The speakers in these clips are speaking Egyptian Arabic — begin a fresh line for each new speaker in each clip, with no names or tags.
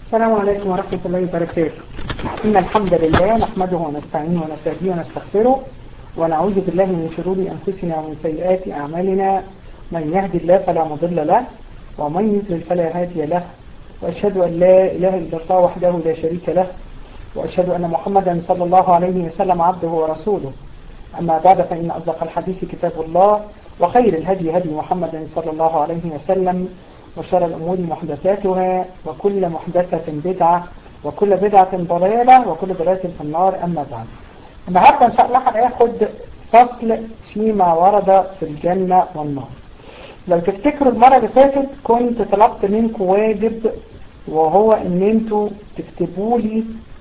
السلام عليكم ورحمة الله وبركاته إن الحمد لله نحمده ونستعينه ونستهديه ونستغفره ونعوذ بالله من شرور أنفسنا ومن سيئات أعمالنا من يهدي الله فلا مضل له ومن يضلل فلا هادي له وأشهد أن لا إله إلا الله وحده لا شريك له وأشهد أن محمدا صلى الله عليه وسلم عبده ورسوله أما بعد فإن أصدق الحديث كتاب الله وخير الهدي هدي محمد صلى الله عليه وسلم وشر الأمور محدثاتها وكل محدثة بدعة وكل بدعة ضلالة وكل ضلالة في النار أما بعد النهاردة إن شاء الله هناخد فصل فيما ورد في الجنة والنار لو تفتكروا المرة اللي فاتت كنت طلبت منكم واجب وهو ان انتوا تكتبوا لي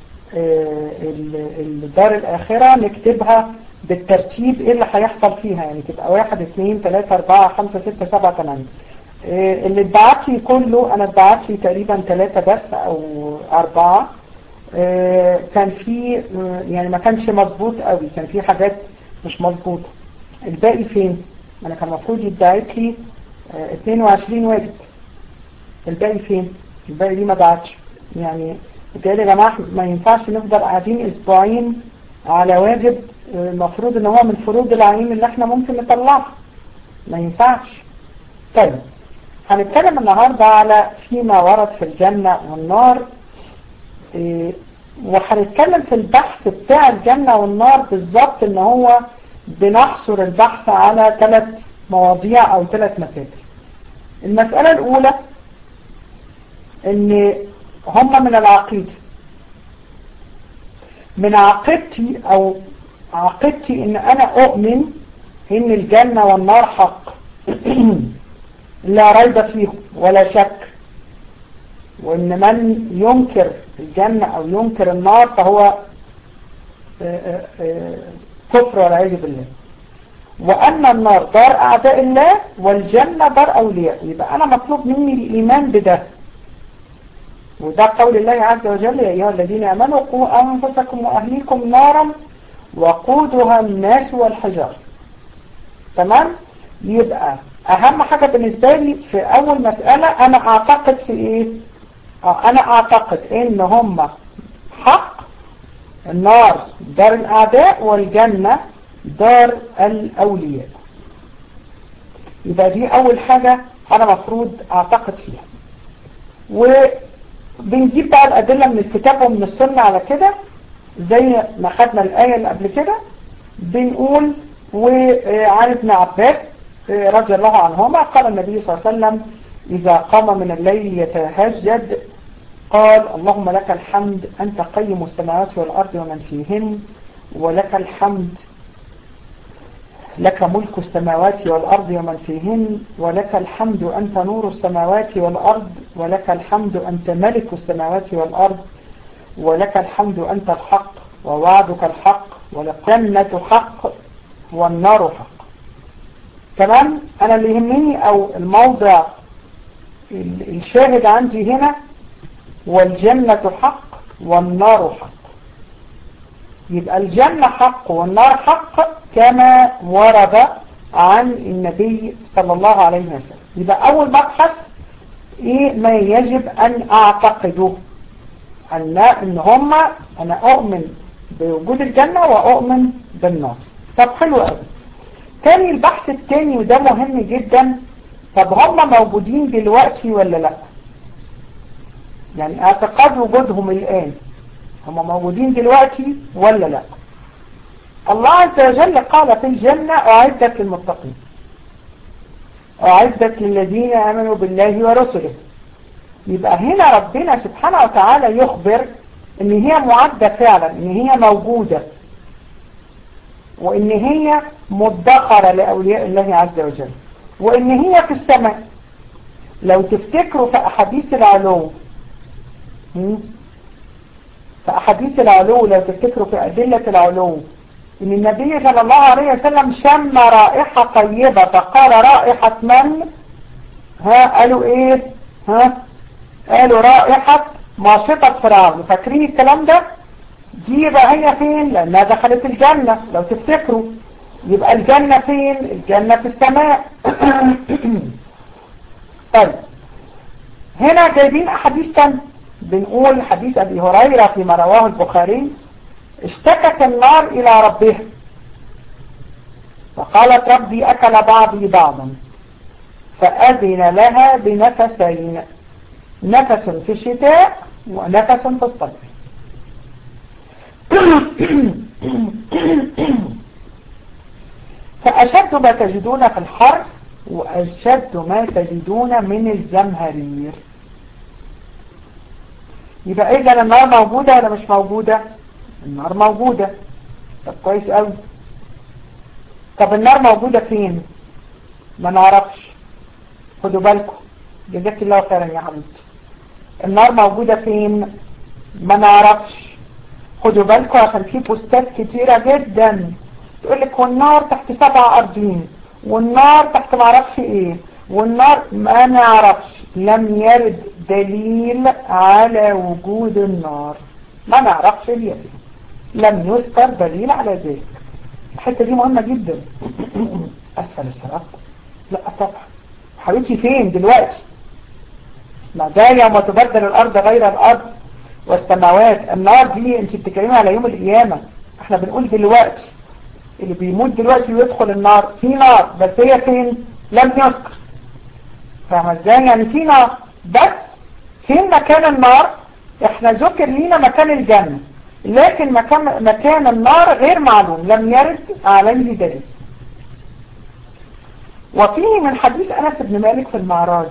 الدار الآخرة نكتبها بالترتيب ايه اللي هيحصل فيها يعني تبقى واحد اثنين ثلاثة اربعة خمسة ستة سبعة ثمانية اللي اتبعت لي كله انا اتبعت لي تقريبا ثلاثة بس او اربعة كان في يعني ما كانش مظبوط قوي كان في حاجات مش مظبوطة الباقي فين انا كان المفروض يتبعت لي 22 واجب الباقي فين الباقي دي ما بعتش يعني بالتالي يا جماعة ما ينفعش نفضل قاعدين اسبوعين على واجب المفروض ان هو من فروض العين اللي احنا ممكن نطلعها ما ينفعش طيب هنتكلم النهاردة على فيما ورد في الجنة والنار إيه وهنتكلم في البحث بتاع الجنة والنار بالظبط ان هو بنحصر البحث على ثلاث مواضيع او ثلاث مسائل المسألة الاولى ان هم من العقيدة من عقيدتي او عقيدتي ان انا اؤمن ان الجنة والنار حق لا ريب فيه ولا شك وان من ينكر الجنة او ينكر النار فهو كفر والعياذ بالله وأن النار دار أعداء الله والجنة دار أولياء يبقى أنا مطلوب مني الإيمان بده وده قول الله عز وجل يا أيها الذين أمنوا قوا أنفسكم وأهليكم نارا وقودها الناس والحجار تمام يبقى أهم حاجة بالنسبة لي في أول مسألة أنا أعتقد في إيه أنا أعتقد إن هم حق النار دار الأعداء والجنة دار الأولياء يبقى دي أول حاجة أنا مفروض أعتقد فيها وبنجيب بقى الأدلة من الكتاب ومن السنة على كده زي ما خدنا الآية اللي قبل كده بنقول وعن ابن عباس رضي الله عنهما قال النبي صلى الله عليه وسلم إذا قام من الليل يتهجد قال اللهم لك الحمد أنت قيم السماوات والأرض ومن فيهن ولك الحمد لك ملك السماوات والأرض ومن فيهن ولك الحمد أنت نور السماوات والأرض ولك الحمد أنت ملك السماوات والأرض ولك الحمد أنت الحق ووعدك الحق والجنة حق والنار حق تمام أنا اللي يهمني أو الموضع الشاهد عندي هنا والجنة حق والنار حق يبقى الجنة حق والنار حق كما ورد عن النبي صلى الله عليه وسلم يبقى أول مبحث إيه ما يجب أن أعتقده أن, إن هما أنا أؤمن بوجود الجنة وأؤمن بالنار طب حلو قوي تاني البحث التاني وده مهم جدا طب هم موجودين دلوقتي ولا لا يعني اعتقاد وجودهم الآن هم موجودين دلوقتي ولا لا الله عز وجل قال في الجنة أعدت للمتقين أعدت للذين آمنوا بالله ورسله يبقى هنا ربنا سبحانه وتعالى يخبر ان هي معدة فعلا ان هي موجودة وان هي مدخرة لأولياء الله عز وجل وان هي في السماء لو تفتكروا في أحاديث العلو في أحاديث العلو لو تفتكروا في أدلة العلو إن النبي صلى الله عليه وسلم شم رائحة طيبة فقال رائحة من ها قالوا إيه ها قالوا رائحة ماشطة فرعون فاكرين الكلام ده دي بقى هي فين لأنها دخلت الجنة لو تفتكروا يبقى الجنة فين الجنة في السماء طيب هنا جايبين أحاديث تانية بنقول حديث أبي هريرة فيما رواه البخاري اشتكت النار إلى ربها فقالت ربي أكل بعضي بعضا فأذن لها بنفسين نفس في الشتاء ونفس في الصيف فأشد ما تجدون في الحر وأشد ما تجدون من الزمهرير يبقى إذا النار موجودة ولا مش موجودة النار موجودة طب كويس قوي طب النار موجودة فين ما نعرفش خدوا بالكم جزاك الله خيرا يا حبيبتي النار موجودة فين ما نعرفش خدوا بالكم عشان في بوستات كتيرة جدا تقول لك والنار تحت سبع أرضين والنار تحت معرفش ايه والنار ما نعرفش لم يرد دليل على وجود النار ما نعرفش اليقين لم يذكر دليل على ذلك الحتة دي مهمة جدا أسفل الصراط لا طبعا حبيبتي فين دلوقتي ما ده يوم تبدل الأرض غير الأرض والسماوات النار دي انت بتتكلمي على يوم القيامة احنا بنقول دلوقتي اللي بيموت دلوقتي ويدخل النار في نار بس هي فين لم يذكر فاهمة ازاي يعني في نار بس فين مكان النار احنا ذكر لينا مكان الجنة لكن مكان, مكان النار غير معلوم لم يرد عليه دليل وفيه من حديث أنس بن مالك في المعراج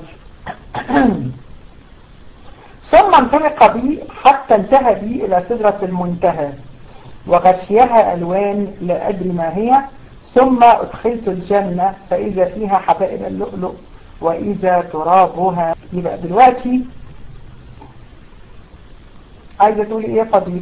ثم انطلق بي حتى انتهى بي إلى سدرة المنتهى وغشيها ألوان لا أدري ما هي ثم أدخلت الجنة فإذا فيها حبائل اللؤلؤ وإذا ترابها يبقى دلوقتي عايزة تقولي إيه قضية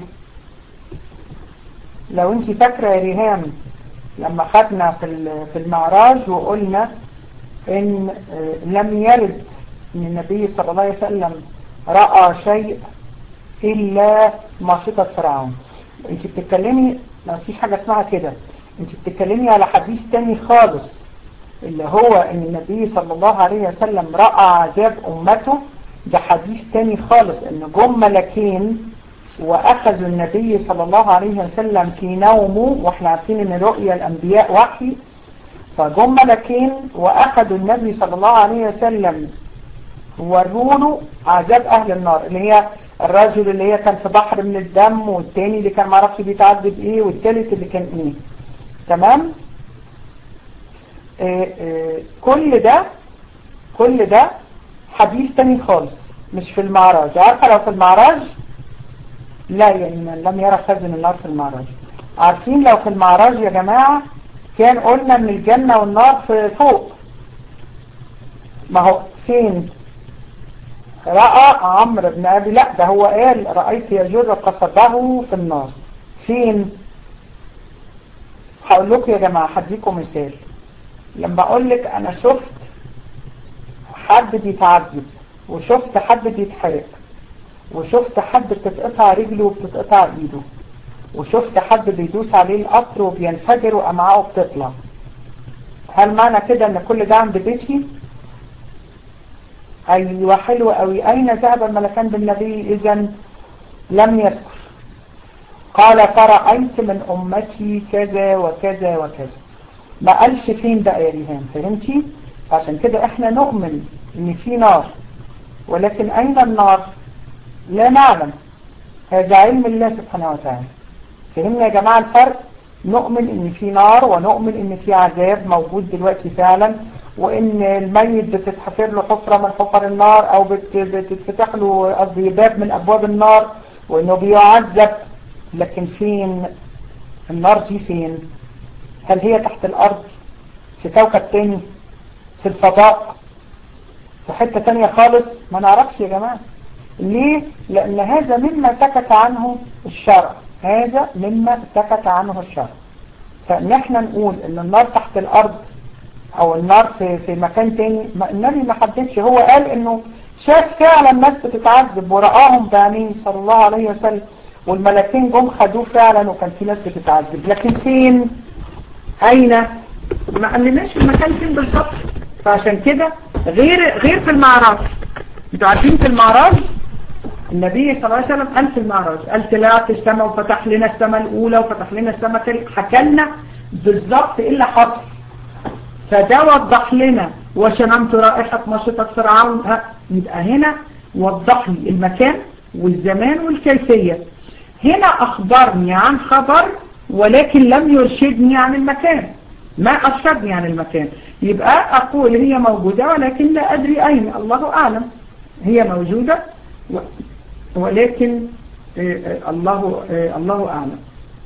لو انت فاكرة يا ريهام لما خدنا في في المعراج وقلنا ان لم يرد ان النبي صلى الله عليه وسلم رأى شيء إلا ماشطة فرعون انت بتتكلمي ما فيش حاجة اسمها كده انت بتتكلمي على حديث تاني خالص اللي هو ان النبي صلى الله عليه وسلم رأى عذاب امته ده حديث تاني خالص ان جم ملكين واخذوا النبي صلى الله عليه وسلم في نومه واحنا عارفين ان رؤيا الانبياء وحي فجم ملكين واخذوا النبي صلى الله عليه وسلم وروله عذاب اهل النار اللي هي الرجل اللي هي كان في بحر من الدم والتاني اللي كان معرفش بيتعذب ايه والتالت اللي كان ايه تمام إيه إيه كل ده كل ده حديث تاني خالص مش في المعراج عارفة لو في المعراج لا يعني من لم يرى خزن النار في المعراج عارفين لو في المعراج يا جماعة كان قلنا ان الجنة والنار في فوق ما هو فين رأى عمرو بن أبي لا ده هو قال رأيت يجر قصبه في النار فين هقول لكم يا جماعة هديكم مثال لما اقول لك انا شفت حد بيتعذب وشفت حد بيتحرق وشفت حد بتتقطع رجله وبتتقطع ايده وشفت حد بيدوس عليه القطر وبينفجر وامعاءه بتطلع هل معنى كده ان كل ده عند بيتي ايوه حلو قوي اين ذهب الملكان بالنبي اذا لم يذكر قال فرأيت من امتي كذا وكذا وكذا ما قالش فين بقى يا ريهان فهمتي عشان كده احنا نؤمن ان في نار ولكن اين النار لا نعلم هذا علم الله سبحانه وتعالى فهمنا يا جماعة الفرق نؤمن ان في نار ونؤمن ان في عذاب موجود دلوقتي فعلا وان الميت بتتحفر له حفرة من حفر النار او بتتفتح له قصدي باب من ابواب النار وانه بيعذب لكن فين النار دي فين هل هي تحت الارض في كوكب تاني في الفضاء في حتة تانية خالص ما نعرفش يا جماعة ليه لان هذا مما سكت عنه الشرع هذا مما سكت عنه الشرع فان احنا نقول ان النار تحت الارض او النار في, في مكان تاني ما النبي ما حددش هو قال انه شاف فعلا ناس بتتعذب ورآهم بعينيه صلى الله عليه وسلم والملكين جم خدوه فعلا وكان في ناس بتتعذب لكن فين اين ما قالناش المكان فين بالظبط فعشان كده غير غير في المعراج انتوا عارفين في المعراج النبي صلى الله عليه وسلم قال في المعراج قال طلعت السماء وفتح لنا السماء الأولى وفتح لنا السماء الثانية حكى لنا بالظبط إيه اللي حصل فده وضح لنا وشممت رائحة مشطة فرعون ها يبقى هنا وضح لي المكان والزمان والكيفية هنا أخبرني عن خبر ولكن لم يرشدني عن المكان ما أرشدني عن المكان يبقى أقول هي موجودة ولكن لا أدري أين الله أعلم هي موجودة ولكن الله الله أعلم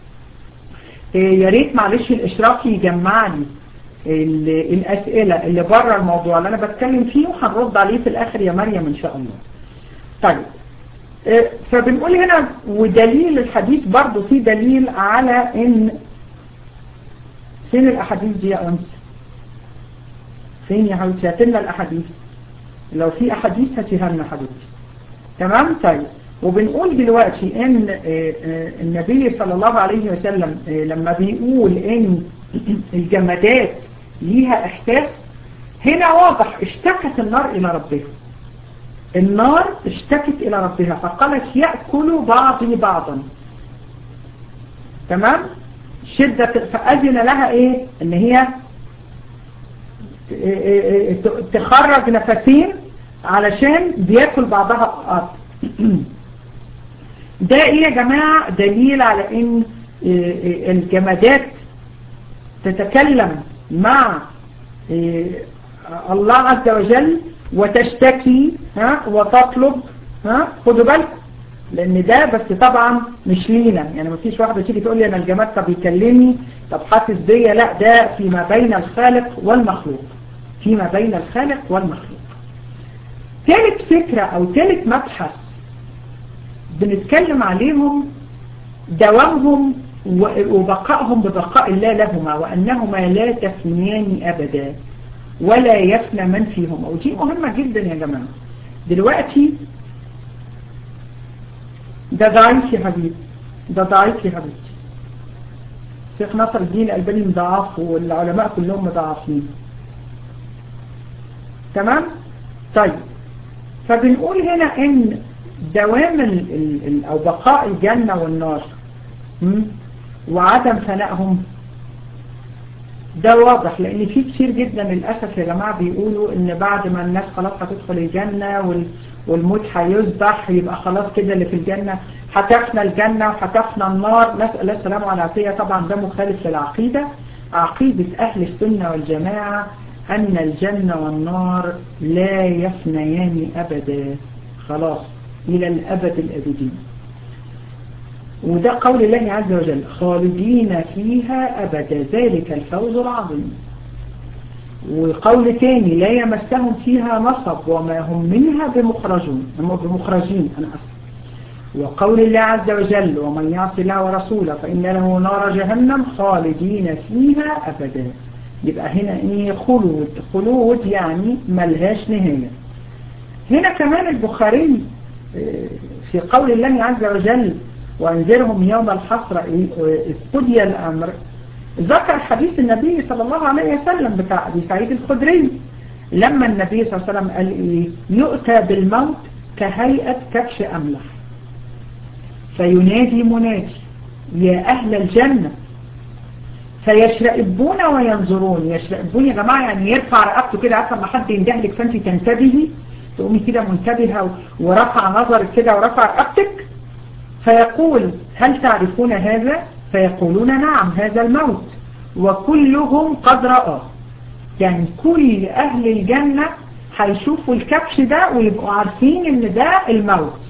يا ريت معلش الإشراف يجمع لي الأسئلة اللي بره الموضوع اللي أنا بتكلم فيه وهنرد عليه في الآخر يا مريم إن شاء الله طيب فبنقول هنا ودليل الحديث برضو في دليل على ان فين الاحاديث دي يا انس فين يا حبيبتي هات لنا الاحاديث لو في احاديث هاتيها لنا حبيبتي تمام طيب وبنقول دلوقتي ان النبي صلى الله عليه وسلم لما بيقول ان الجمادات ليها احساس هنا واضح اشتكت النار الى ربها النار اشتكت إلى ربها فقالت يأكل بعضي بعضا تمام شدة فأذن لها ايه ان هي تخرج نفسين علشان بياكل بعضها الأرض ده ايه يا جماعة دليل على ان الجمادات تتكلم مع الله عز وجل وتشتكي ها وتطلب ها خدوا بالكم لان ده بس طبعا مش لينا يعني مفيش واحده تيجي تقول لي انا الجماد طب يكلمني طب حاسس بيا لا ده فيما بين الخالق والمخلوق فيما بين الخالق والمخلوق ثالث فكرة او ثالث مبحث بنتكلم عليهم دوامهم وبقائهم ببقاء الله لهما وانهما لا تفنيان ابدا ولا يفنى من فيهما ودي مهمة جدا يا جماعة دلوقتي ده ضعيف يا حبيبي ده ضعيف يا حبيبتي شيخ نصر الدين الألباني مضاعف والعلماء كلهم مضاعفين تمام طيب فبنقول هنا ان دوام ال ال او بقاء الجنة والنار وعدم فنائهم ده واضح لان في كتير جدا للأسف يا جماعة بيقولوا ان بعد ما الناس خلاص هتدخل الجنة والموت هيذبح يبقى خلاص كده اللي في الجنة هتفنى الجنة وهتفنى النار نسأل الله السلامة والعافية طبعا ده مخالف للعقيدة عقيدة أهل السنة والجماعة أن الجنة والنار لا يفنيان أبدا خلاص إلى الأبد الأبدين وده قول الله عز وجل خالدين فيها أبدا ذلك الفوز العظيم وقول تاني لا يمسهم فيها نصب وما هم منها بمخرجون بمخرجين أنا أسف وقول الله عز وجل ومن يعص الله ورسوله فإن له نار جهنم خالدين فيها أبدا يبقى هنا ايه خلود خلود يعني ملهاش نهاية هنا كمان البخاري في قول الله عز وجل وانذرهم يوم الحسرة إذ قضي الأمر ذكر حديث النبي صلى الله عليه وسلم بتاع أبي سعيد الخدري لما النبي صلى الله عليه وسلم قال إيه يؤتى بالموت كهيئة كبش أملح فينادي منادي يا أهل الجنة فيشرئبون وينظرون يشرئبون يا جماعة يعني يرفع رقبته كده عارفه لما حد يندهلك فانت تنتبهي تقومي كده منتبهة ورفع نظرك كده ورفع رقبتك فيقول هل تعرفون هذا فيقولون نعم هذا الموت وكلهم قد رأى يعني كل أهل الجنة هيشوفوا الكبش ده ويبقوا عارفين ان ده الموت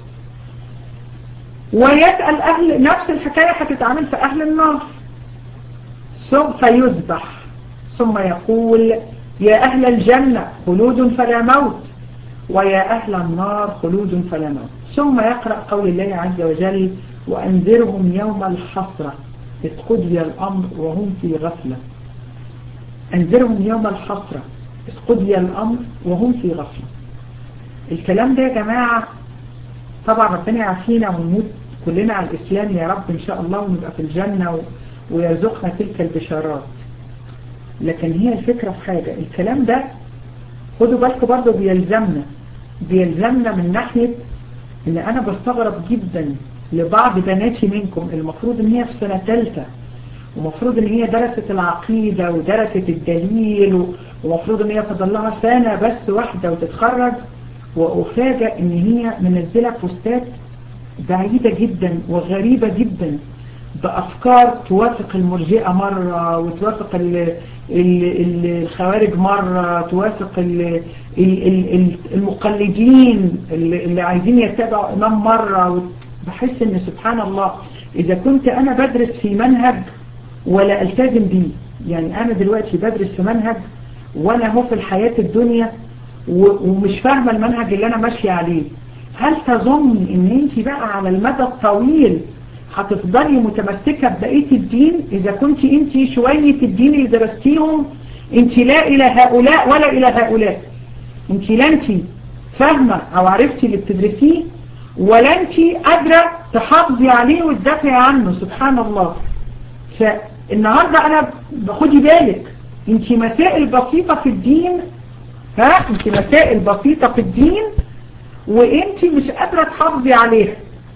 ويسأل أهل نفس الحكاية هتتعامل في أهل النار ثم فيذبح ثم يقول يا أهل الجنة خلود فلا موت ويا أهل النار خلود فلا موت ثم يقرأ قول الله عز وجل وأنذرهم يوم الحسرة إذ قضي الأمر وهم في غفلة أنذرهم يوم الحسرة إذ قضي الأمر وهم في غفلة الكلام ده يا جماعة طبعا ربنا يعافينا ونموت كلنا على الإسلام يا رب إن شاء الله ونبقى في الجنة و... ويرزقنا تلك البشارات لكن هي الفكرة في حاجة الكلام ده خدوا بالكم برضه بيلزمنا بيلزمنا من ناحية ان انا بستغرب جدا لبعض بناتي منكم المفروض ان هي في سنة ثالثه ومفروض ان هي درست العقيدة ودرست الدليل ومفروض ان هي فضل لها سنة بس واحدة وتتخرج وأفاجأ ان هي منزلة بوستات بعيدة جدا وغريبة جدا بأفكار توافق المرجئة مرة وتوافق ال ال ال الخوارج مرة توافق ال ال المقلدين اللي عايزين يتبعوا إمام مرة بحس ان سبحان الله إذا كنت أنا بدرس في منهج ولا التزم بيه يعني انا دلوقتي بدرس في منهج وانا هو في الحياة الدنيا ومش فاهمة المنهج اللي انا ماشية عليه هل تظن ان انت بقى على المدى الطويل هتفضلي متمسكة ببقية الدين اذا كنت انت شوية الدين اللي درستيهم انت لا الى هؤلاء ولا الى هؤلاء انت لا انت فاهمة او عرفتي اللي بتدرسيه ولا انت قادرة تحافظي عليه وتدافعي عنه سبحان الله فالنهاردة انا خدي بالك انت مسائل بسيطة في الدين ها انت مسائل بسيطة في الدين وانت مش قادرة تحافظي عليها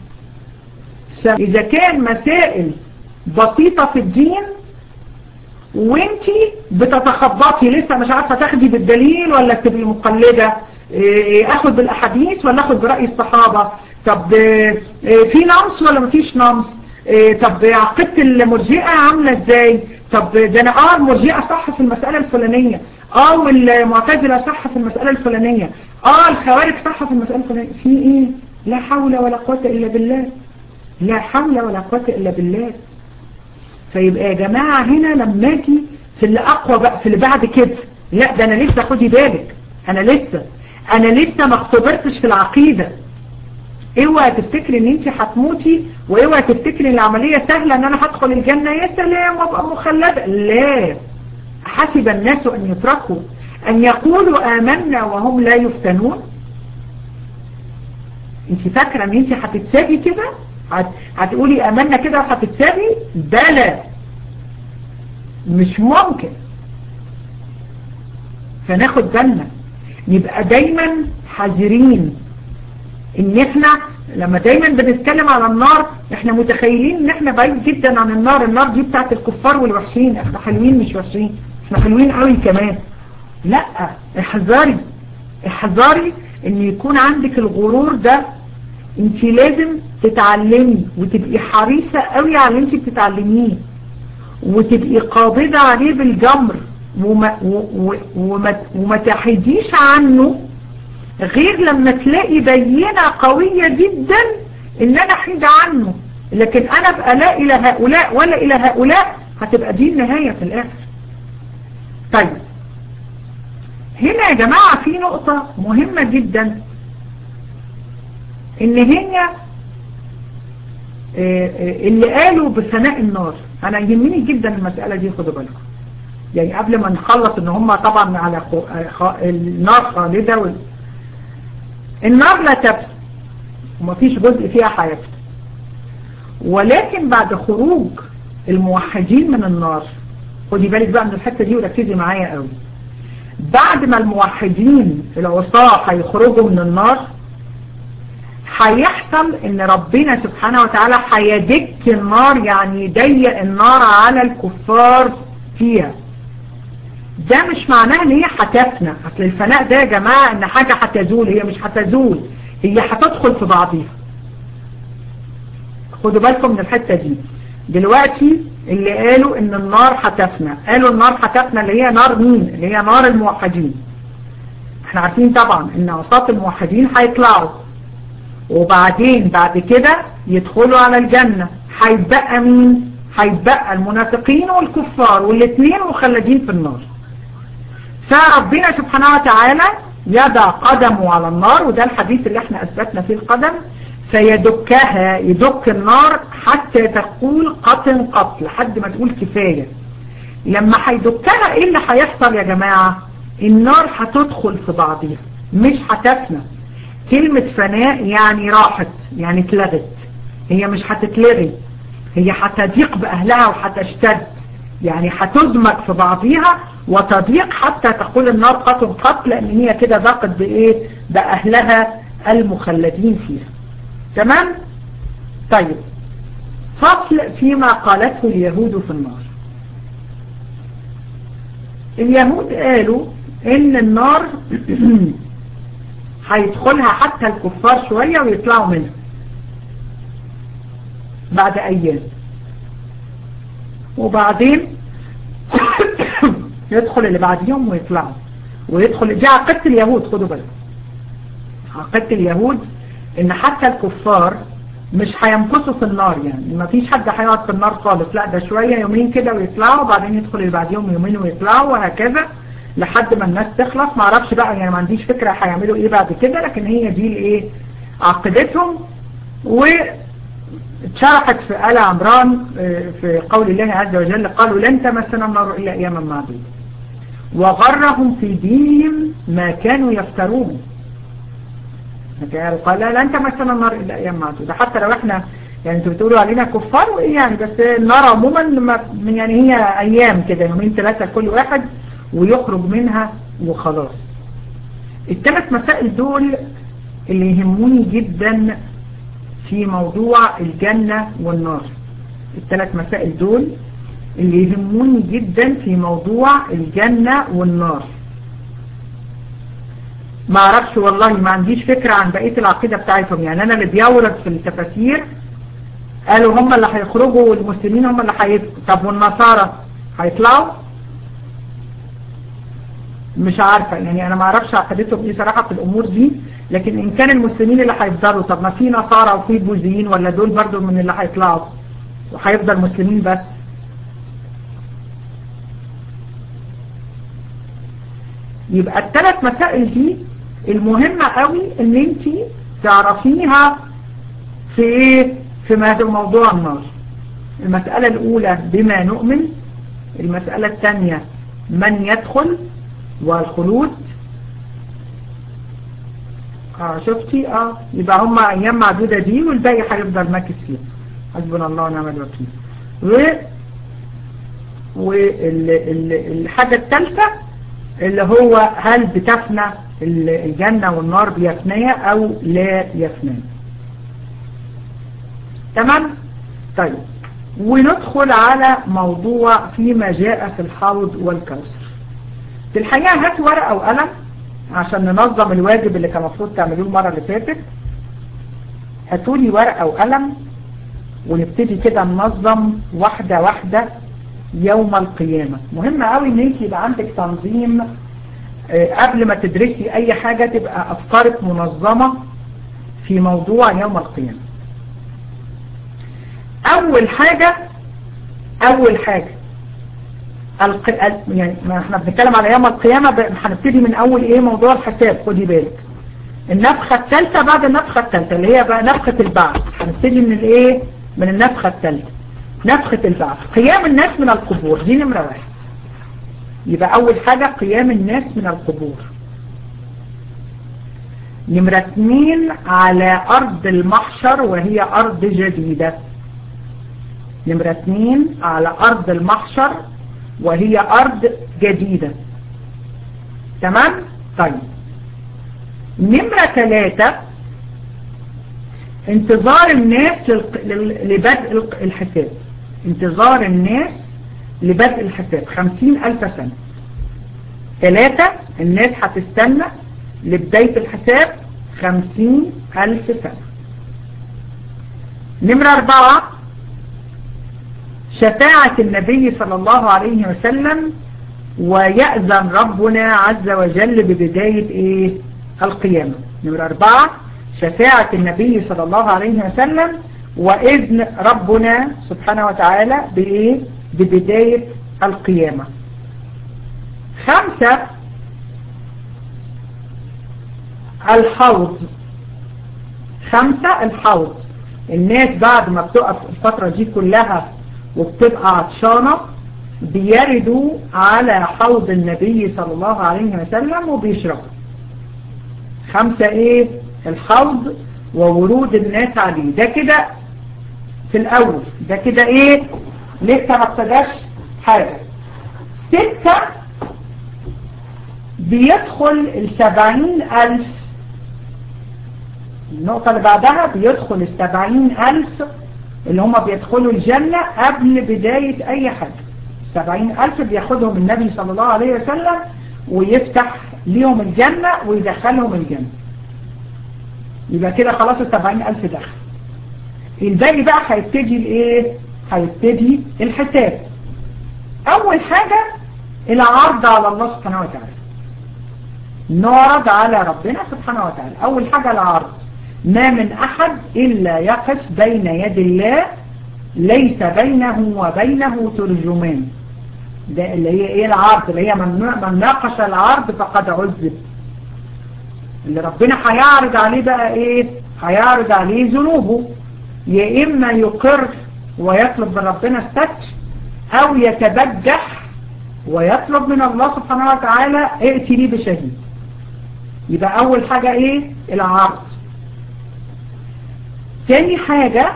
فاذا كان مسائل بسيطة في الدين وانت بتتخبطي لسه مش عارفة تاخدي بالدليل ولا تبقي مقلدة اخد بالاحاديث ولا اخد برأي الصحابة طب في نمص ولا مفيش نمص طب عقيدة المرجئة عاملة ازاي طب ده انا اه المرجئة صح في المسألة الفلانية اه والمعتزلة صح في المسألة الفلانية اه الخوارج صح في المسألة الفلانية في ايه لا حول ولا قوة الا بالله لا حول ولا قوة الا بالله فيبقى يا جماعة هنا لما اجي في اللي اقوى بقى في اللي بعد كده لا ده انا لسه خدي بالك انا لسه انا لسه ما اختبرتش في العقيدة اوعى تفتكري ان انت هتموتي واوعى تفتكري ان العملية سهلة ان انا هدخل الجنة يا سلام وابقى مخلدة لا حسب الناس ان يتركوا ان يقولوا امنا وهم لا يفتنون انت فاكرة ان انت هتتسابي كده هت... هتقولي امنا كده وهتتسابي بلى مش ممكن فناخد بالنا نبقى دايما حذرين ان احنا لما دايما بنتكلم على النار احنا متخيلين ان احنا بعيد جدا عن النار النار دي بتاعت الكفار والوحشين احنا حلوين مش وحشين احنا حلوين قوي كمان لا احذري احذري ان يكون عندك الغرور ده انت لازم تتعلمي وتبقي حريصة قوي على اللي انت بتتعلميه وتبقي قابضة عليه بالجمر وما, وما, وما تحيديش عنه غير لما تلاقي بينة قوية جدا ان انا حيد عنه لكن انا ابقى لا الى هؤلاء ولا الى هؤلاء هتبقى دي النهاية في الاخر طيب هنا يا جماعة في نقطة مهمة جدا ان هي اللي قالوا بثناء النار انا يهمني جدا المسألة دي خدوا بالكم يعني قبل ما نخلص ان هم طبعا على النار خالدة وال... النار لا تبقى ومفيش جزء فيها حياته ولكن بعد خروج الموحدين من النار خدي بالك بقى من الحتة دي وركزي معايا قوي بعد ما الموحدين العصاة هيخرجوا من النار هيحصل ان ربنا سبحانه وتعالى هيدك النار يعني يضيق النار على الكفار فيها ده مش معناه ان هي هتفنى اصل الفناء ده يا جماعة ان حاجة هتزول هي مش هتزول هي هتدخل في بعضيها خدوا بالكم من الحتة دي دلوقتي اللي قالوا ان النار هتفنى قالوا النار هتفنى اللي هي نار مين اللي هي نار الموحدين احنا عارفين طبعا ان عصاة الموحدين هيطلعوا وبعدين بعد كده يدخلوا على الجنة هيتبقى مين هيتبقى المنافقين والكفار والاثنين مخلدين في النار فربنا سبحانه وتعالى يضع قدمه على النار وده الحديث اللي احنا اثبتنا فيه القدم فيدكها يدك النار حتى تقول قطن قط لحد ما تقول كفاية لما هيدكها ايه اللي هيحصل يا جماعة النار هتدخل في بعضها مش هتفنى كلمة فناء يعني راحت يعني اتلغت هي مش هتتلغي هي هتضيق بأهلها وهتشتد يعني هتدمج في بعضها وتضيق حتى تقول النار قط قط لأن هي كده ضاقت بإيه بأهلها المخلدين فيها تمام طيب فصل فيما قالته اليهود في النار اليهود قالوا ان النار هيدخلها حتى الكفار شوية ويطلعوا منها بعد ايام وبعدين يدخل اللي بعديهم ويطلعوا ويدخل دي عقيدة اليهود خدوا بالكم عقيدة اليهود ان حتى الكفار مش هيمكثوا في النار يعني ما فيش حد هيقعد في النار خالص لا ده شوية يومين كده ويطلعوا وبعدين يدخل اللي بعديهم يومين ويطلعوا وهكذا لحد ما الناس تخلص ما اعرفش بقى يعني ما عنديش فكرة هيعملوا ايه بعد كده لكن هي دي الايه عقيدتهم واتشرحت في آل عمران في قول الله عز وجل قالوا لن تمسنا النار إلا أياما معدودة وغرهم في دينهم ما كانوا يفترون قال لا لن تمسنا النار إلا أيام معدودة حتى لو احنا يعني انتوا بتقولوا علينا كفار وايه يعني بس النار عموما يعني هي ايام كده يومين ثلاثة كل واحد ويخرج منها وخلاص الثلاث مسائل دول اللي يهموني جدا في موضوع الجنة والنار الثلاث مسائل دول اللي يهموني جدا في موضوع الجنة والنار ما اعرفش والله ما عنديش فكرة عن بقية العقيدة بتاعتهم يعني انا اللي بيورد في التفاسير قالوا هم اللي هيخرجوا والمسلمين هم اللي هيبقوا طب والنصارى هيطلعوا مش عارفة يعني انا ما اعرفش عقيدتهم ايه صراحة في الامور دي لكن ان كان المسلمين اللي هيفضلوا طب ما في نصارى وفي بوذيين ولا دول برضو من اللي هيطلعوا وهيفضل مسلمين بس يبقى الثلاث مسائل دي المهمة قوي ان انت تعرفيها في ايه في موضوع النار المسألة الاولى بما نؤمن المسألة الثانية من يدخل والخلود اه شفتي اه يبقى هم ايام معدودة دي والباقي هيفضل ماكس فيها حسبنا الله ونعم الوكيل و والحاجة الثالثة اللي هو هل بتفنى الجنة والنار بيفنية او لا يفنى تمام طيب وندخل على موضوع فيما جاء في الحوض والكوثر في الحقيقة هات ورقة وقلم عشان ننظم الواجب اللي كان المفروض تعملوه المرة اللي فاتت هاتولي ورقة وقلم ونبتدي كده ننظم واحدة واحدة يوم القيامة مهم قوي ان انت يبقى عندك تنظيم قبل ما تدرسي اي حاجة تبقى افكارك منظمة في موضوع يوم القيامة اول حاجة اول حاجة الق... يعني ما احنا بنتكلم على يوم القيامة ب... هنبتدي من اول ايه موضوع الحساب خدي بالك النفخة الثالثة بعد النفخة الثالثة اللي هي بقى نفخة البعث هنبتدي من الايه من النفخة الثالثة نفخة البعث قيام الناس من القبور دي نمرة واحد يبقى اول حاجة قيام الناس من القبور نمرة اثنين على ارض المحشر وهي ارض جديدة نمرة اثنين على ارض المحشر وهي ارض جديدة تمام طيب نمرة ثلاثة انتظار الناس لبدء الحساب انتظار الناس لبدء الحساب خمسين ألف سنة ثلاثة الناس هتستنى لبداية الحساب خمسين ألف سنة نمرة أربعة شفاعة النبي صلى الله عليه وسلم ويأذن ربنا عز وجل ببداية إيه القيامة نمرة أربعة شفاعة النبي صلى الله عليه وسلم وإذن ربنا سبحانه وتعالى بإيه ببداية القيامة خمسة الحوض خمسة الحوض الناس بعد ما بتقف الفترة دي كلها وبتبقى عطشانة بيردوا على حوض النبي صلى الله عليه وسلم وبيشربوا خمسة ايه الحوض وورود الناس عليه ده كده في الاول ده كده ايه لسه ما ابتداش حاجة ستة بيدخل السبعين الف النقطة اللي بعدها بيدخل السبعين ألف اللي هم بيدخلوا الجنة قبل بداية أي حاجة السبعين ألف بياخدهم النبي صلى الله عليه وسلم ويفتح ليهم الجنة ويدخلهم الجنة يبقى كده خلاص السبعين ألف دخل الباقي بقى هيبتدي الايه هيبتدي الحساب اول حاجة العرض على الله سبحانه وتعالى نعرض على ربنا سبحانه وتعالى اول حاجة العرض ما من احد الا يقف بين يد الله ليس بينه وبينه ترجمان ده اللي هي ايه العرض اللي هي من ناقش العرض فقد عذب اللي ربنا هيعرض عليه بقى ايه هيعرض عليه ذنوبه يا اما يقر ويطلب من ربنا الستر او يتبجح ويطلب من الله سبحانه وتعالى ائتي لي بشهيد يبقى اول حاجة ايه العرض تاني حاجة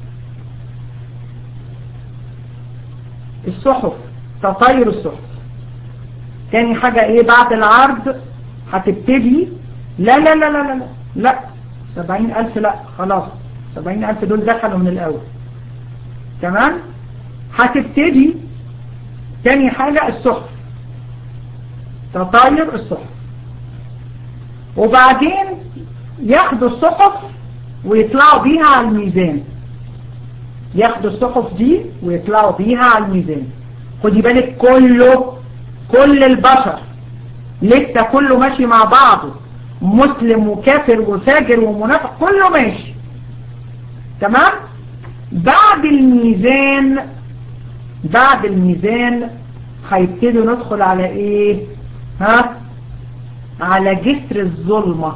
الصحف تطير الصحف تاني حاجة ايه بعد العرض هتبتدي لا لا لا لا لا لا, لا. سبعين ألف لا خلاص سبعين ألف دول دخلوا من الأول تمام هتبتدي تاني حاجة الصحف تطاير الصحف وبعدين ياخدوا الصحف ويطلعوا بيها على الميزان ياخدوا الصحف دي ويطلعوا بيها على الميزان خدي بالك كله كل البشر لسه كله ماشي مع بعضه مسلم وكافر وفاجر ومنافق كله ماشي تمام بعد الميزان بعد الميزان هيبتدوا ندخل على ايه ها على جسر الظلمة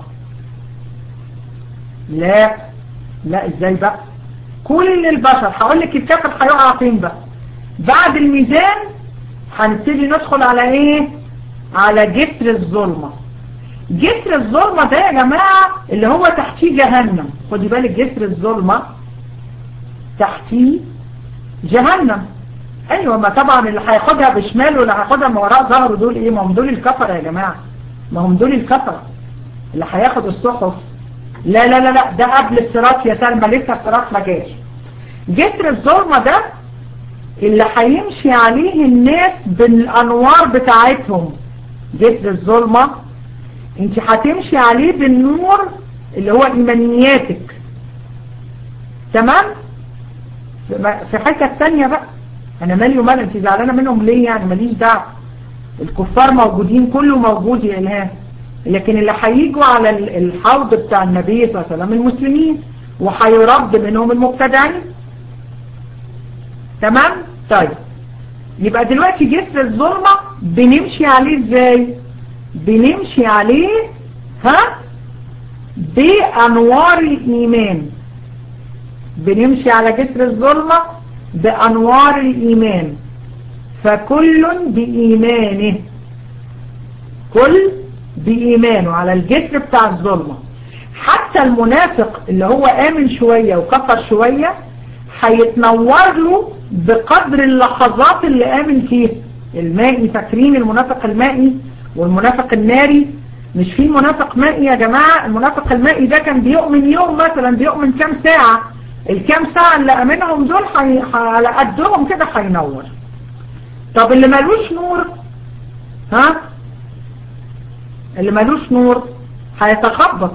لا لا ازاي بقى كل البشر هقول لك الكافر هيقع فين بقى بعد الميزان هنبتدي ندخل على ايه على جسر الظلمة جسر الظلمة ده يا جماعة اللي هو تحتيه جهنم خدي بالك جسر الظلمة تحتيه جهنم ايوه ما طبعا اللي هياخدها بشماله واللي هياخدها من وراء ظهره دول ايه ما هم دول الكفره يا جماعة ما هم دول الكفره اللي هياخد الصحف لا لا لا لا ده قبل الصراط يا سلمى لسه الصراط ما جاش جسر الظلمة ده اللي هيمشي عليه الناس بالانوار بتاعتهم جسر الظلمة انت هتمشي عليه بالنور اللي هو ايمانياتك تمام في حاجة تانية بقى انا مالي ومال انت زعلانة منهم ليه يعني ماليش دعوه الكفار موجودين كله موجود يا الهام لكن اللي هيجوا على الحوض بتاع النبي صلى الله عليه وسلم المسلمين وهيرد منهم المبتدعين تمام طيب يبقى دلوقتي جسر الظلمة بنمشي عليه ازاي بنمشي عليه ها بأنوار الإيمان بنمشي على جسر الظلمة بأنوار الإيمان فكل بإيمانه كل بإيمانه على الجسر بتاع الظلمة حتى المنافق اللي هو آمن شوية وكفر شوية هيتنور له بقدر اللحظات اللي آمن فيها المائي فاكرين المنافق المائي والمنافق الناري مش في منافق مائي يا جماعة المنافق المائي ده كان بيؤمن يوم مثلا بيؤمن كام ساعة الكام ساعة اللي أمنهم دول حي... على قدهم كده هينور طب اللي ملوش نور ها اللي ملوش نور هيتخبط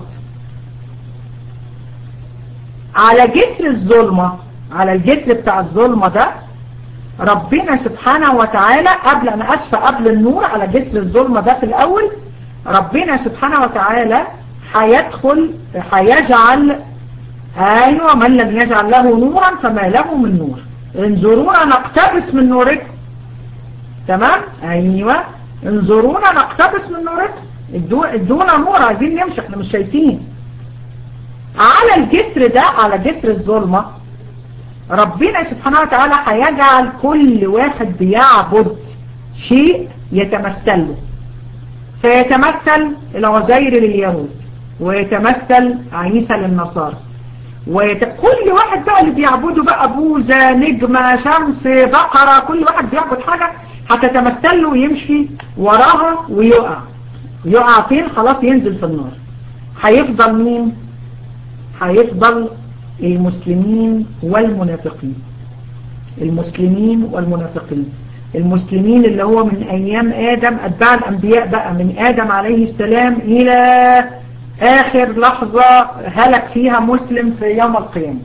على جسر الظلمة على الجسر بتاع الظلمة ده ربنا سبحانه وتعالى قبل أنا أسفى قبل النور على جسر الظلمة ده في الأول ربنا سبحانه وتعالى هيدخل هيجعل أيوة من لم يجعل له نورا فما له من نور انظرونا نقتبس من نوركم تمام أيوة انظرونا نقتبس من نوركم ادونا نور عايزين نمشي احنا مش شايفين على الجسر ده على جسر الظلمة ربنا سبحانه وتعالى هيجعل كل واحد بيعبد شيء يتمثل له فيتمثل العزير لليهود ويتمثل عيسى للنصارى وكل واحد بقى اللي بيعبده بقى بوزة نجمة شمس بقرة كل واحد بيعبد حاجة هتتمثل له ويمشي وراها ويقع يقع فين خلاص ينزل في النار هيفضل مين هيفضل المسلمين والمنافقين المسلمين والمنافقين المسلمين اللي هو من أيام آدم أتباع الأنبياء بقى من آدم عليه السلام إلى آخر لحظة هلك فيها مسلم في يوم القيامة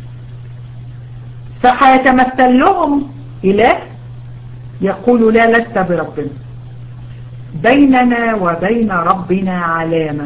فحيتمثل لهم إله يقول لا لست بربنا بيننا وبين ربنا علامة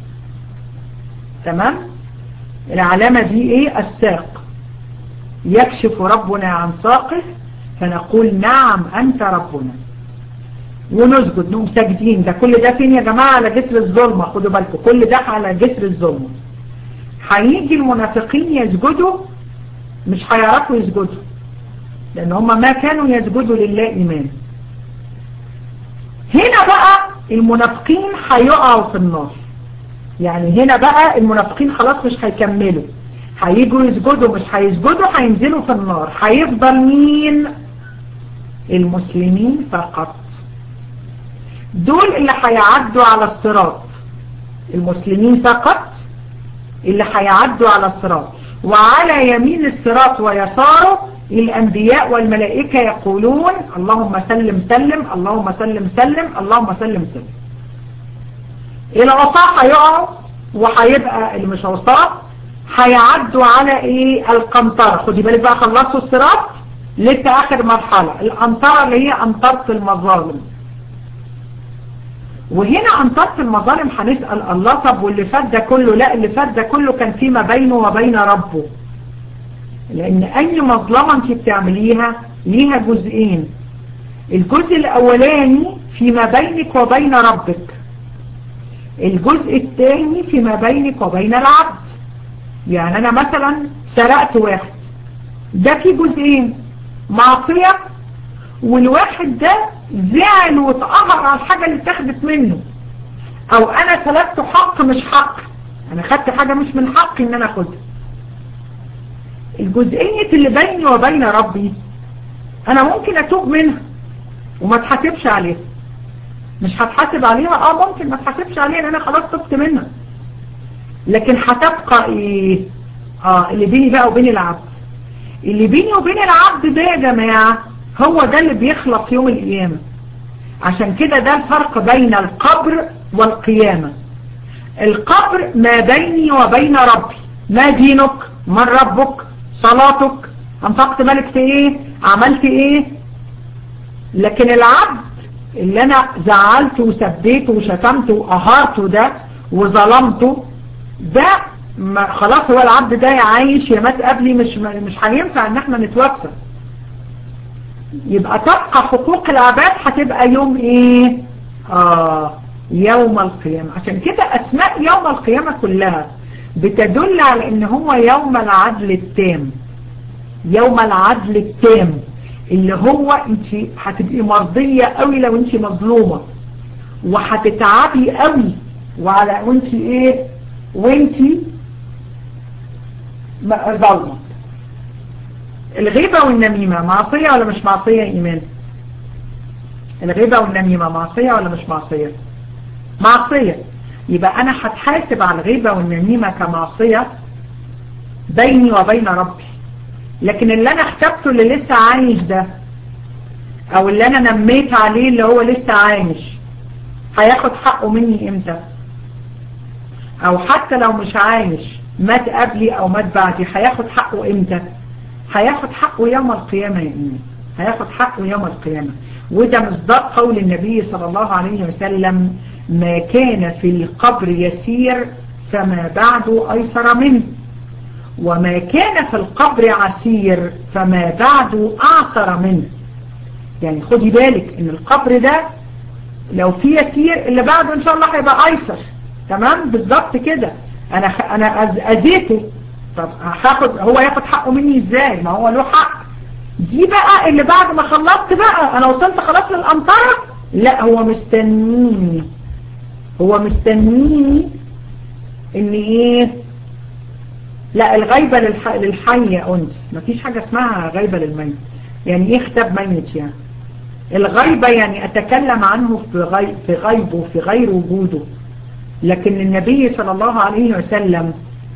تمام العلامة دي ايه الساق يكشف ربنا عن ساقه فنقول نعم أنت ربنا ونسجد نقوم ساجدين ده كل ده فين يا جماعة على جسر الظلمة خدوا بالكم كل ده على جسر الظلمة هيجي المنافقين يسجدوا مش هيعرفوا يسجدوا لأن هم ما كانوا يسجدوا لله إيمان هنا بقى المنافقين هيقعوا في النار يعني هنا بقى المنافقين خلاص مش هيكملوا هيجوا يسجدوا مش هيسجدوا هينزلوا في النار هيفضل مين المسلمين فقط دول اللي هيعدوا على الصراط المسلمين فقط اللي هيعدوا على الصراط وعلى يمين الصراط ويساره الأنبياء والملائكة يقولون اللهم سلم سلم اللهم سلم سلم اللهم سلم سلم العصاة هيقعوا وهيبقى اللي مش عصاة هيعدوا على ايه القنطرة خدي بالك بقى خلصوا الصراط لسه اخر مرحلة القنطرة اللي هي قنطرة المظالم وهنا قنطرة المظالم هنسأل الله طب واللي فات ده كله لا اللي فات ده كله كان فيما بينه وبين ربه لان اي مظلمة انت بتعمليها ليها جزئين الجزء الاولاني فيما بينك وبين ربك الجزء الثاني فيما بينك وبين العبد يعني انا مثلا سرقت واحد ده في جزئين معصية والواحد ده زعل واتقهر على الحاجة اللي اتاخدت منه او انا سلبته حق مش حق انا خدت حاجة مش من حقي ان انا اخدها الجزئية اللي بيني وبين ربي انا ممكن اتوب منها وما اتحاسبش عليها مش هتحاسب عليها اه ممكن ما اتحاسبش عليها لان انا خلاص تبت منها لكن هتبقى ايه اه اللي بيني بقى وبين العبد اللي بيني وبين العبد ده يا جماعة هو ده اللي بيخلص يوم القيامة عشان كده ده الفرق بين القبر والقيامة القبر ما بيني وبين ربي ما دينك من ربك صلاتك انفقت مالك في ايه عملت ايه لكن العبد اللي انا زعلته وسبيته وشتمته وقهرته ده وظلمته ده ما خلاص هو العبد ده عايش يا مات قبلي مش مش هينفع ان احنا نتوفى يبقى تبقى حقوق العباد هتبقى يوم ايه اه يوم القيامة عشان كده اسماء يوم القيامة كلها بتدل على ان هو يوم العدل التام يوم العدل التام اللي هو انت هتبقي مرضية قوي لو انت مظلومة وهتتعبي قوي وعلى وانت ايه وانت ظلمة الغيبة والنميمة معصية ولا مش معصية ايمان الغيبة والنميمة معصية ولا مش معصية معصية يبقى انا هتحاسب على الغيبة والنميمة كمعصية بيني وبين ربي لكن اللي انا اختبته اللي لسه عايش ده او اللي انا نميت عليه اللي هو لسه عايش هياخد حقه مني امتى او حتى لو مش عايش مات قبلي او مات بعدي هياخد حقه امتى هياخد حقه يوم القيامة يا إيمان هياخد حقه يوم القيامة وده مصداق قول النبي صلى الله عليه وسلم ما كان في القبر يسير فما بعده أيسر منه وما كان في القبر عسير فما بعده أعسر منه يعني خدي بالك ان القبر ده لو في يسير اللي بعده ان شاء الله هيبقى ايسر تمام بالظبط كده انا خ... انا أز... اذيته طب هاخد هو ياخد حقه مني ازاي ما هو له حق دي بقى اللي بعد ما خلصت بقى انا وصلت خلاص للقنطرة لا هو مستنيني هو مستنيني ان ايه لا الغيبة للح... للحي يا انس مفيش حاجة اسمها غيبة للميت يعني ايه كتاب ميت يعني الغيبة يعني اتكلم عنه في, غي... في غيبه في غير وجوده لكن النبي صلى الله عليه وسلم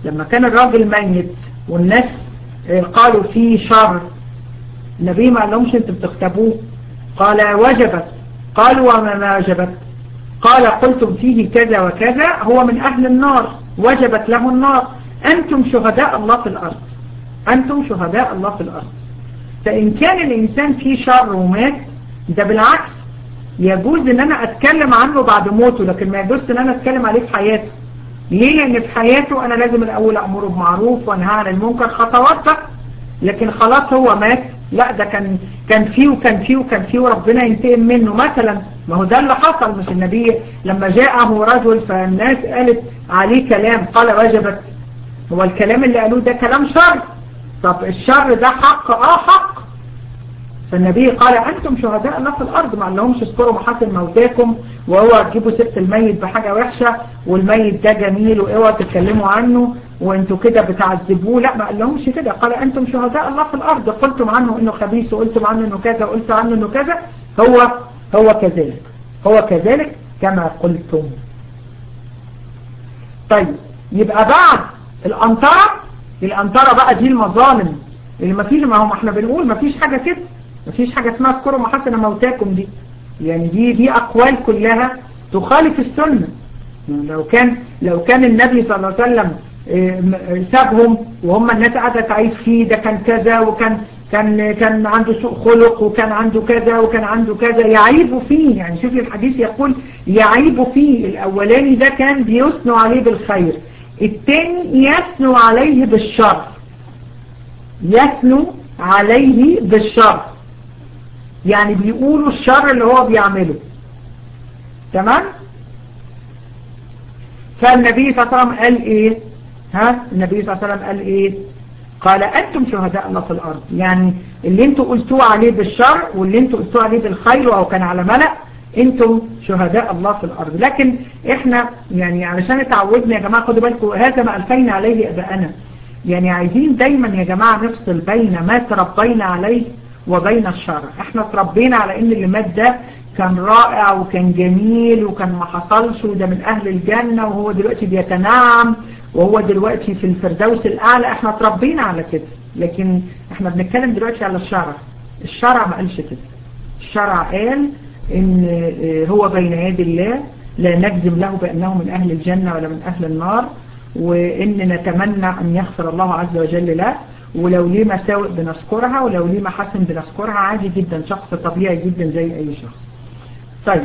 لما كان الراجل ميت والناس قالوا فيه شر النبي ما قال لهمش انتوا بتختبوه قال وجبت قالوا وما ما وجبت قال قلتم فيه كذا وكذا هو من أهل النار وجبت له النار أنتم شهداء الله في الأرض أنتم شهداء الله في الأرض فإن كان الإنسان فيه شر ومات ده بالعكس يجوز ان انا اتكلم عنه بعد موته لكن ما يجوز ان انا اتكلم عليه في حياته ليه لان في حياته انا لازم الاول امره بمعروف وانهى عن المنكر خطوات بقى لكن خلاص هو مات لا ده كان كان فيه وكان فيه وكان فيه وربنا ينتقم منه مثلا ما هو ده اللي حصل مش النبي لما جاءه رجل فالناس قالت عليه كلام قال وجبت هو الكلام اللي قالوه ده كلام شر طب الشر ده حق اه حق فالنبي قال أنتم شهداء الله في الأرض ما لهمش اذكروا محاسن موتاكم وهو تجيبوا سيره الميت بحاجة وحشة والميت ده جميل واوعوا تتكلموا عنه وانتوا كده بتعذبوه لا ما قال لهمش كده قال أنتم شهداء الله في الأرض قلتم عنه إنه خبيث وقلتم عنه إنه كذا وقلتم عنه إنه كذا هو هو كذلك هو كذلك كما قلتم طيب يبقى بعد الأنطرة الأنطرة بقى دي المظالم اللي ما فيش ما هو احنا بنقول ما فيش حاجة كده مفيش حاجة اسمها اذكروا محاسن موتاكم دي يعني دي دي أقوال كلها تخالف السنة لو كان لو كان النبي صلى الله عليه وسلم سابهم وهم الناس قاعدة تعيد فيه ده كان كذا وكان كان كان عنده سوء خلق وكان عنده كذا وكان عنده كذا يعيبوا فيه يعني شوفي الحديث يقول يعيبوا فيه الأولاني ده كان بيثنوا عليه بالخير الثاني يثنوا عليه بالشر يثنوا عليه بالشر يعني بيقولوا الشر اللي هو بيعمله تمام فالنبي صلى الله عليه وسلم قال ايه ها النبي صلى الله عليه وسلم قال ايه قال انتم شهداء الله في الارض يعني اللي انتوا قلتوه عليه بالشر واللي انتوا قلتوه عليه بالخير او كان على ملأ انتم شهداء الله في الارض لكن احنا يعني علشان اتعودنا يا جماعة خدوا بالكم هذا ما الفينا عليه ابائنا يعني عايزين دايما يا جماعة نفصل بين ما تربينا عليه وبين الشر احنا تربينا على ان اللي مات ده كان رائع وكان جميل وكان ما حصلش وده من اهل الجنة وهو دلوقتي بيتنعم وهو دلوقتي في الفردوس الاعلى احنا تربينا على كده لكن احنا بنتكلم دلوقتي على الشرع الشرع ما قالش كده الشرع قال ان هو بين يدي الله لا نجزم له بانه من اهل الجنة ولا من اهل النار وان نتمنى ان يغفر الله عز وجل له ولو ليه مساوئ بنذكرها ولو ليه محاسن بنذكرها عادي جدا شخص طبيعي جدا زي اي شخص طيب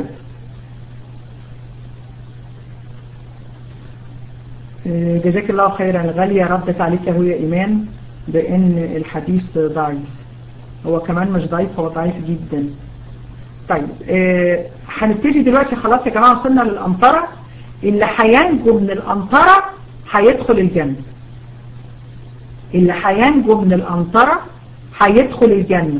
جزاك الله خيرا الغالية ردت عليك هو إيمان بأن الحديث ضعيف هو كمان مش ضعيف هو ضعيف جدا طيب هنبتدي دلوقتي خلاص يا جماعة وصلنا للأمطرة اللي هينجو من الأمطرة هيدخل الجنة اللي هينجو من الأنطرة هيدخل الجنة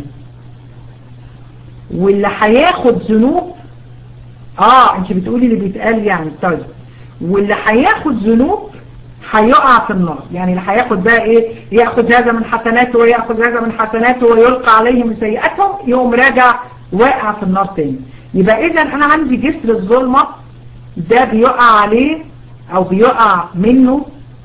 واللي هياخد ذنوب اه انت بتقولي اللي بيتقال يعني طيب واللي هياخد ذنوب هيقع في النار يعني اللي هياخد بقى ايه ياخد هذا من حسناته وياخد هذا من حسناته ويلقى عليه من سيئاتهم يقوم راجع واقع في النار تاني يبقى اذا انا عندي جسر الظلمة ده بيقع عليه او بيقع منه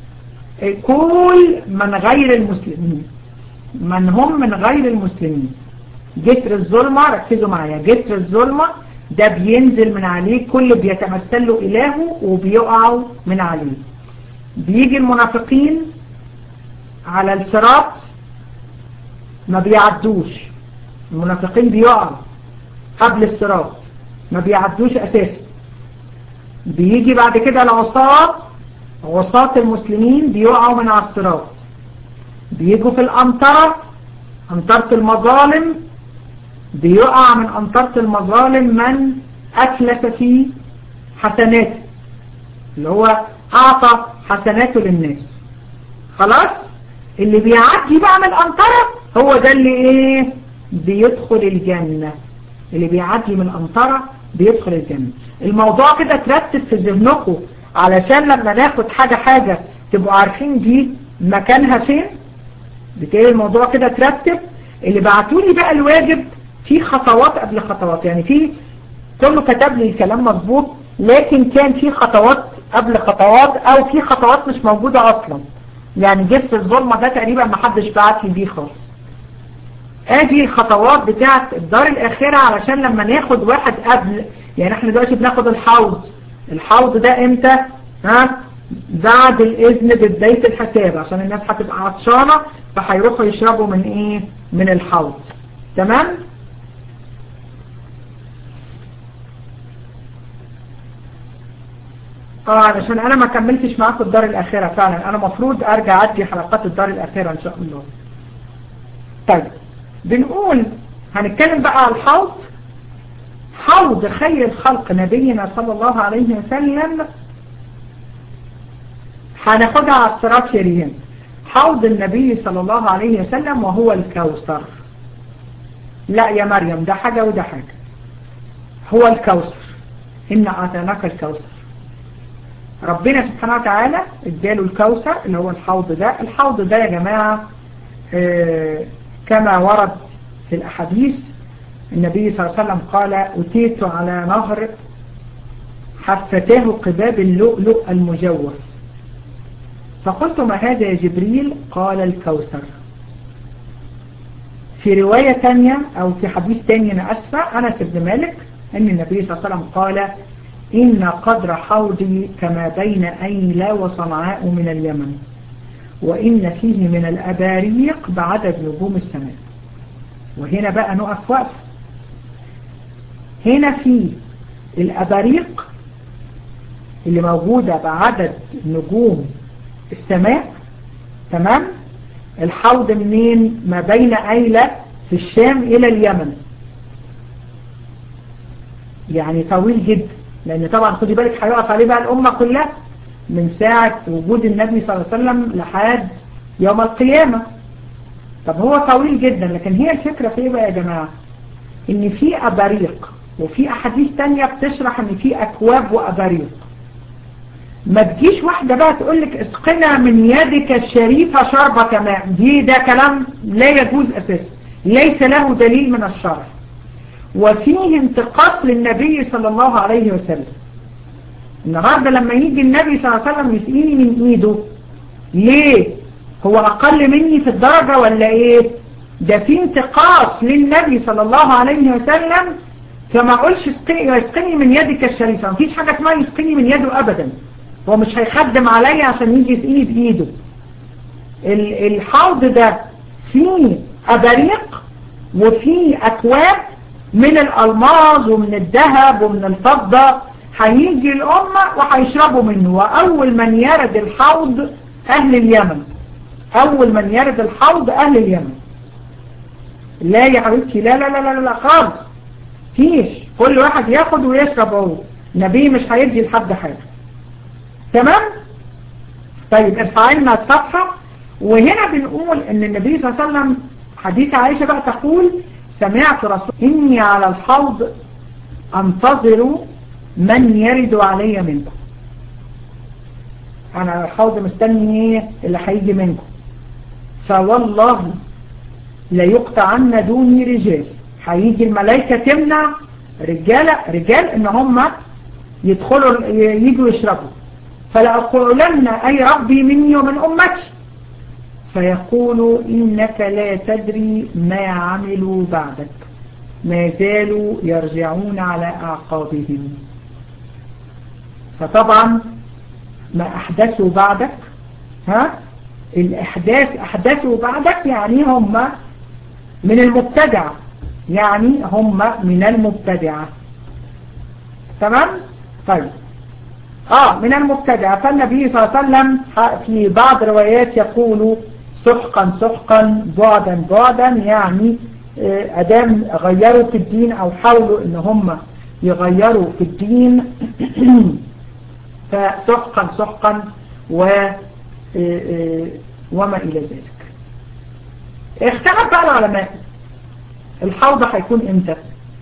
كل من غير المسلمين من هم من غير المسلمين جسر الظلمة ركزوا معايا جسر الظلمة ده بينزل من عليه كل بيتمثل له إلهه وبيقعوا من عليه بيجي المنافقين على الصراط ما بيعدوش المنافقين بيقعوا قبل الصراط ما بيعدوش أساسا بيجي بعد كده العصاه عصاة المسلمين بيقعوا من على الصراط بيجوا في الأمطرة أمطرة المظالم بيقع من أمطرة المظالم من أفلس في حسناته اللي هو أعطى حسناته للناس خلاص اللي بيعدي بقى من الأمطرة هو ده اللي إيه بيدخل الجنة اللي بيعدي من الأمطرة بيدخل الجنة الموضوع كده ترتب في ذهنكم علشان لما ناخد حاجة حاجة تبقوا عارفين دي مكانها فين بتلاقي الموضوع كده ترتب اللي بعتولي بقى الواجب في خطوات قبل خطوات يعني في كله كتب لي الكلام مظبوط لكن كان في خطوات قبل خطوات او في خطوات مش موجودة اصلا يعني جبت الظلمة ده تقريبا ما حدش بعت لي بيه خالص ادي الخطوات بتاعت الدار الاخرة علشان لما ناخد واحد قبل يعني احنا دلوقتي بناخد الحوض الحوض ده امتى ها بعد الاذن ببداية الحساب عشان الناس هتبقى عطشانة فهيروحوا يشربوا من ايه من الحوض تمام اه علشان انا ما كملتش معاكم الدار الاخرة فعلا انا مفروض ارجع ادي حلقات الدار الاخرة ان شاء الله طيب بنقول هنتكلم بقى على الحوض حوض خير الخلق نبينا صلى الله عليه وسلم هناخدها على الصراط شريين حوض النبي صلى الله عليه وسلم وهو الكوثر لا يا مريم ده حاجة وده حاجة هو الكوثر إن أعطيناك الكوثر ربنا سبحانه وتعالى اداله الكوثر اللي هو الحوض ده الحوض ده يا جماعة اه كما ورد في الأحاديث النبي صلى الله عليه وسلم قال أتيت على نهر حفتاه قباب اللؤلؤ المجوف فقلت ما هذا يا جبريل قال الكوثر في رواية تانية أو في حديث تاني أنا أسفة أنس بن مالك أن النبي صلى الله عليه وسلم قال إن قدر حوضي كما بين أيلى وصنعاء من اليمن وإن فيه من الأباريق بعدد نجوم السماء وهنا بقى نقف وقف هنا في الأباريق اللي موجودة بعدد نجوم السماء تمام الحوض منين ما بين أيلة في الشام إلى اليمن يعني طويل جدا لأن طبعا خدي بالك هيقف عليه بقى الأمة كلها من ساعة وجود النبي صلى الله عليه وسلم لحد يوم القيامة طب هو طويل جدا لكن هي الفكرة في ايه بقى يا جماعة ان في أباريق وفي أحاديث تانية بتشرح ان في أكواب وأباريق ما تجيش واحدة بقى تقول لك اسقنا من يدك الشريفة شربة ماء دي ده كلام لا يجوز أساسا ليس له دليل من الشرع وفيه انتقاص للنبي صلى الله عليه وسلم النهاردة لما يجي النبي صلى الله عليه وسلم يسقيني من ايده ليه هو اقل مني في الدرجة ولا ايه ده في انتقاص للنبي صلى الله عليه وسلم فما اقولش يسقني من يدك الشريفة مفيش حاجة اسمها يسقني من يده ابدا هو مش هيخدم عليا عشان يجي يسقيني بايده الحوض ده فيه اباريق وفيه اكواب من الالماظ ومن الذهب ومن الفضة هيجي الأمة وهيشربوا منه وأول من يرد الحوض أهل اليمن أول من يرد الحوض أهل اليمن لا يا حبيبتي لا لا لا لا لا خالص فيش كل واحد ياخد ويشرب هو النبي مش هيدي لحد حاجة تمام طيب ارفع لنا الصفحة وهنا بنقول ان النبي صلى الله عليه وسلم حديث عائشة بقى تقول سمعت رسول إني على الحوض أنتظر من يرد علي منكم أنا على الحوض مستني إيه اللي هيجي منكم فوالله لا يقطعن دوني رجال هيجي الملائكة تمنع رجالة رجال إن هم يدخلوا يجوا يشربوا فلأقولن أي ربي مني ومن أمتي فيقول إنك لا تدري ما عملوا بعدك ما زالوا يرجعون على أعقابهم فطبعا ما أحدثوا بعدك ها الإحداث أحدثوا بعدك يعني هم من المبتدعة يعني هم من المبتدعة تمام طيب آه من المبتدعة فالنبي صلى الله عليه وسلم في بعض روايات يقول سحقا سحقا بعدا بعدا يعني أدام غيروا في الدين أو حاولوا إن هم يغيروا في الدين فسحقا سحقا و وما إلى ذلك اختلف بقى العلماء الحوض هيكون امتى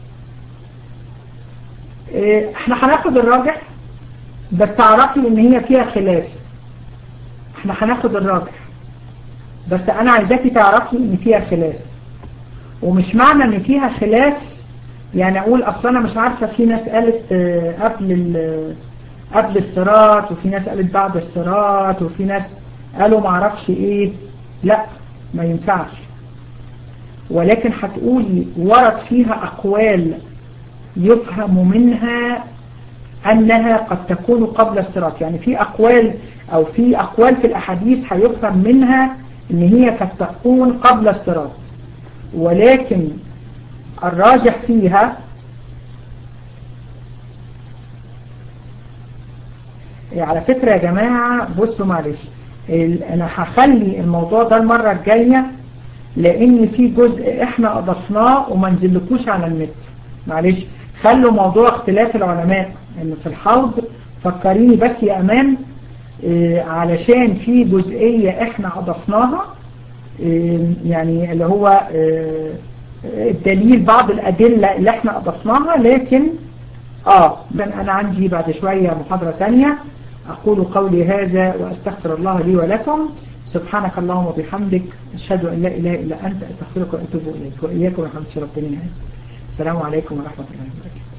احنا هناخد الراجح بس تعرفي ان هي فيها خلاف احنا هناخد الراجح بس انا عايزاكي تعرفي ان فيها خلاف ومش معنى ان فيها خلاف يعني اقول اصل انا مش عارفة في ناس قالت قبل قبل الصراط وفي ناس قالت بعد الصراط وفي ناس قالوا معرفش ايه لا ما ينفعش ولكن هتقولي ورد فيها أقوال يفهم منها أنها قد تكون قبل الصراط يعني في أقوال أو في أقوال في الأحاديث هيفهم منها أن هي قد تكون قبل الصراط ولكن الراجح فيها على فكرة يا جماعة بصوا معلش أنا هخلي الموضوع ده المرة الجاية لأن في جزء إحنا أضفناه وما نزلكوش على النت معلش خلوا موضوع اختلاف العلماء إن في الحوض فكريني بس يا أمان إيه علشان في جزئية إحنا أضفناها إيه يعني اللي هو إيه الدليل بعض الأدلة اللي إحنا أضفناها لكن آه أنا عندي بعد شوية محاضرة تانية أقول قولي هذا وأستغفر الله لي ولكم سبحانك اللهم وبحمدك أشهد أن لا إله إلا أنت أستغفرك وأتوب إليك وإياكم ورحمة ربنا السلام عليكم ورحمة الله وبركاته